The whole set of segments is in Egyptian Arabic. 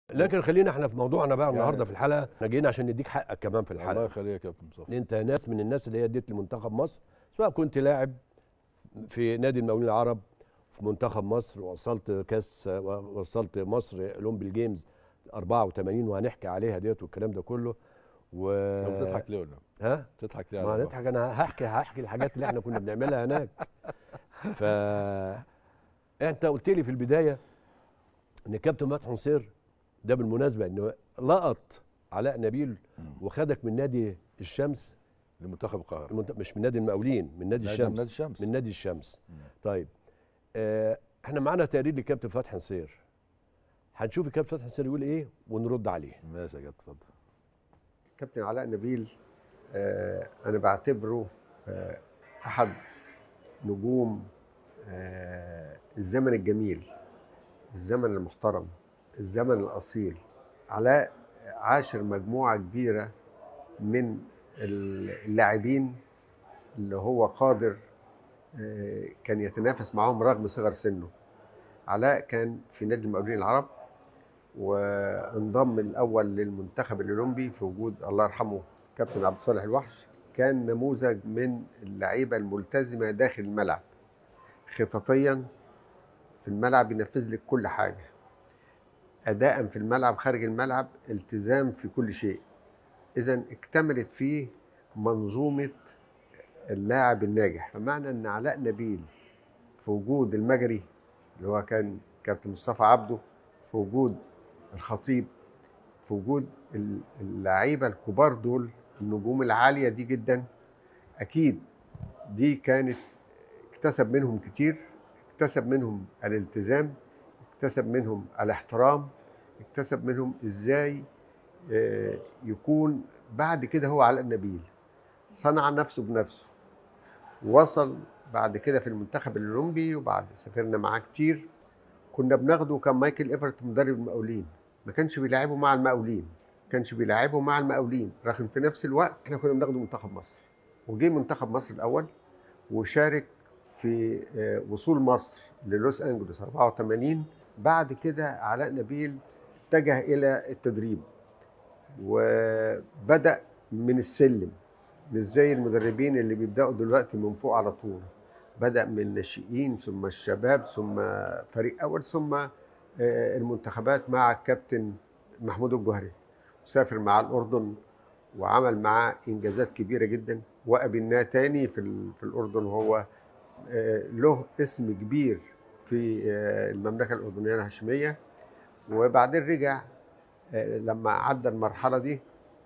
لكن خلينا احنا في موضوعنا بقى النهارده في الحلقه احنا جينا عشان نديك حقك كمان في الله الحلقه يخليك يا كابتن مصطفى انت ناس من الناس اللي هي اديت لمنتخب مصر سواء كنت لاعب في نادي المقاولين العرب في منتخب مصر وصلت كاس وصلت مصر اولمبي جيمز 84 وهنحكي عليها ديت والكلام ده كله و طب بتضحك ليه ولا ها بتضحك ليه ما على هنضحك انا هحكي هحكي الحاجات اللي احنا كنا بنعملها هناك ف انت قلت لي في البدايه ان كابتن فتحي نصير ده بالمناسبه انه لقط علاء نبيل مم. وخدك من نادي الشمس لمنتخب القاهره المنت- مش من نادي المقاولين من نادي نادي- الشمس نادي الشمس. من نادي الشمس مم. طيب آه احنا معانا تقرير لكابتن فتحي نصير هنشوف الكابتن فتحي نصير يقول ايه ونرد عليه ماشي يا كابتن اتفضل كابتن علاء نبيل آه، انا بعتبره آه، احد نجوم آه، الزمن الجميل الزمن المحترم الزمن الاصيل علاء عاشر مجموعه كبيره من اللاعبين اللي هو قادر آه، كان يتنافس معاهم رغم صغر سنه علاء كان في نادي المقاولين العرب وانضم الاول للمنتخب الاولمبي في وجود الله يرحمه كابتن عبد الصالح الوحش كان نموذج من اللعيبه الملتزمه داخل الملعب خططيا في الملعب ينفذ لك كل حاجه اداء في الملعب خارج الملعب التزام في كل شيء اذا اكتملت فيه منظومه اللاعب الناجح فمعنى ان علاء نبيل في وجود المجري اللي هو كان كابتن مصطفى عبده في وجود الخطيب في وجود ال- اللعيبه الكبار دول النجوم العاليه دي جدا اكيد دي كانت اكتسب منهم كتير اكتسب منهم الالتزام اكتسب منهم الاحترام اكتسب منهم ازاي آه، يكون بعد كده هو علاء النبيل صنع نفسه بنفسه وصل بعد كده في المنتخب الاولمبي وبعد سافرنا معاه كتير كنا بناخده كان مايكل ايفرت مدرب المقاولين ما كانش بيلعبه مع المقاولين ما كانش بيلعبه مع المقاولين رغم في نفس الوقت احنا كنا بناخده منتخب مصر وجه منتخب مصر الاول وشارك في آه، وصول مصر للوس انجلوس 84 بعد كده علاء نبيل اتجه الى التدريب وبدا من السلم مش زي المدربين اللي بيبداوا دلوقتي من فوق على طول بدا من الناشئين ثم الشباب ثم فريق اول ثم آه، المنتخبات مع الكابتن محمود الجوهري سافر مع الاردن وعمل معاه انجازات كبيره جدا وقابلناه تاني في ال- في الاردن وهو آه، له اسم كبير في آه، المملكه الاردنيه الهاشميه وبعدين رجع آه، لما عدى المرحله دي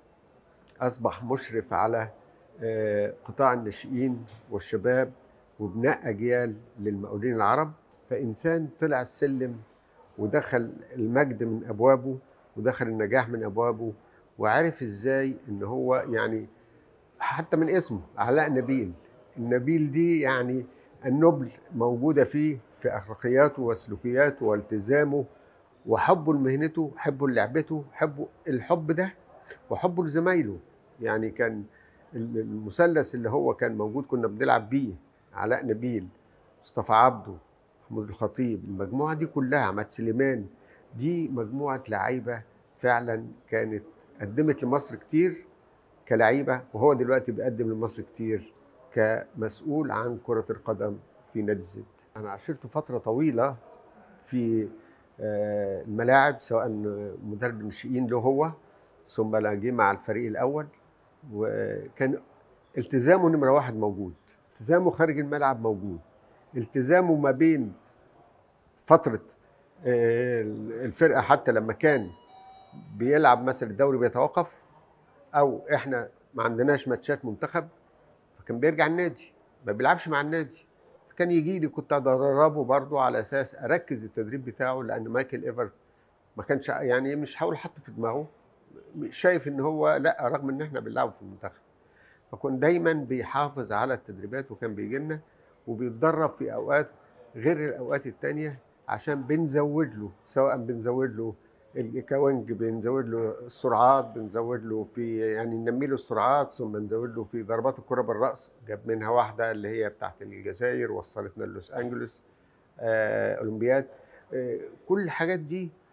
اصبح مشرف على آه، قطاع الناشئين والشباب وبناء اجيال للمقاولين العرب فانسان طلع السلم ودخل المجد من ابوابه ودخل النجاح من ابوابه وعرف ازاي ان هو يعني حتى من اسمه علاء نبيل النبيل دي يعني النبل موجوده فيه في اخلاقياته وسلوكياته والتزامه وحبه لمهنته حبه لعبته حبه الحب ده وحبه لزمايله يعني كان ال- المثلث اللي هو كان موجود كنا بنلعب بيه علاء نبيل مصطفى عبده محمود الخطيب المجموعه دي كلها عماد سليمان دي مجموعه لعيبه فعلا كانت قدمت لمصر كتير كلعيبه وهو دلوقتي بيقدم لمصر كتير كمسؤول عن كره القدم في نادي الزد انا عشرت فتره طويله في آه، الملاعب سواء مدرب الناشئين له هو ثم لا جه مع الفريق الاول وكان التزامه نمره واحد موجود التزامه خارج الملعب موجود التزامه ما بين فتره آه، الفرقه حتى لما كان بيلعب مثلا الدوري بيتوقف او احنا ما عندناش ماتشات منتخب فكان بيرجع النادي ما بيلعبش مع النادي فكان يجي لي كنت ادربه برضه على اساس اركز التدريب بتاعه لان مايكل ايفرت ما كانش يعني مش هقول حاطه في دماغه شايف ان هو لا رغم ان احنا بنلعبه في المنتخب فكان دايما بيحافظ على التدريبات وكان بيجي لنا وبيتدرب في اوقات غير الاوقات التانية عشان بنزود له سواء بنزود له الكوانج بنزود له السرعات بنزود له في يعني ننمي له السرعات ثم نزود له في ضربات الكرة بالرأس جاب منها واحدة اللي هي بتاعت الجزائر وصلتنا لوس أنجلوس آه، أولمبياد آه، كل الحاجات دي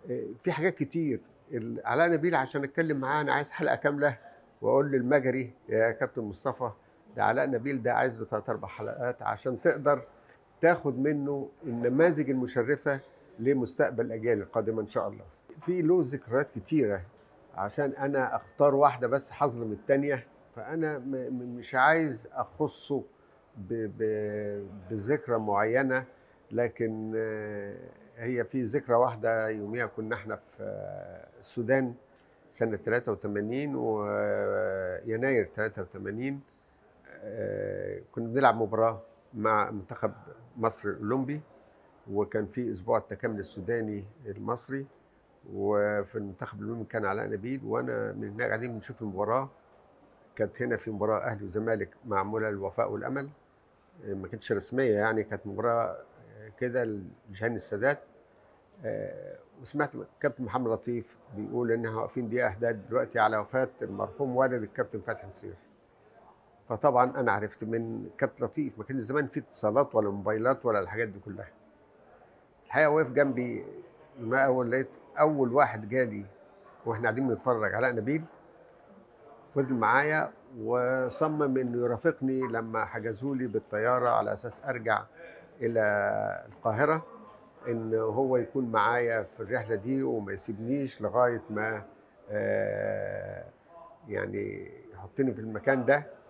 آه، في حاجات كتير ال- علاء نبيل عشان اتكلم معاه انا عايز حلقه كامله واقول للمجري يا كابتن مصطفى ده علاء نبيل ده عايز له ثلاث اربع حلقات عشان تقدر تاخد منه النماذج المشرفه لمستقبل الاجيال القادمه ان شاء الله. في له ذكريات كتيره عشان انا اختار واحده بس حظلم الثانيه فانا م- م- مش عايز اخصه ب- ب- بذكرى معينه لكن آه، هي في ذكرى واحده يوميها كنا احنا في آه، السودان سنه 83 ويناير 83 آه، كنا بنلعب مباراه مع منتخب مصر الاولمبي وكان في اسبوع التكامل السوداني المصري وفي المنتخب الاولمبي كان علاء نبيل وانا من هناك قاعدين بنشوف المباراه كانت هنا في مباراه اهلي وزمالك معموله الوفاء والامل آه، ما كانتش رسميه يعني كانت مباراه آه، كده لجهان السادات آه، وسمعت كابتن محمد لطيف بيقول ان احنا واقفين دقيقه اهداد دلوقتي على وفاه المرحوم والد الكابتن فتحي نصير فطبعا انا عرفت من كابتن لطيف ما كان زمان في اتصالات ولا موبايلات ولا الحاجات دي كلها الحقيقه وقف جنبي ما اول لقيت اول واحد جالي واحنا قاعدين بنتفرج علاء نبيل فضل معايا وصمم انه يرافقني لما حجزوا لي بالطياره على اساس ارجع الى القاهره ان هو يكون معايا في الرحله دي وما يسيبنيش لغايه ما آه، يعني يحطني في المكان ده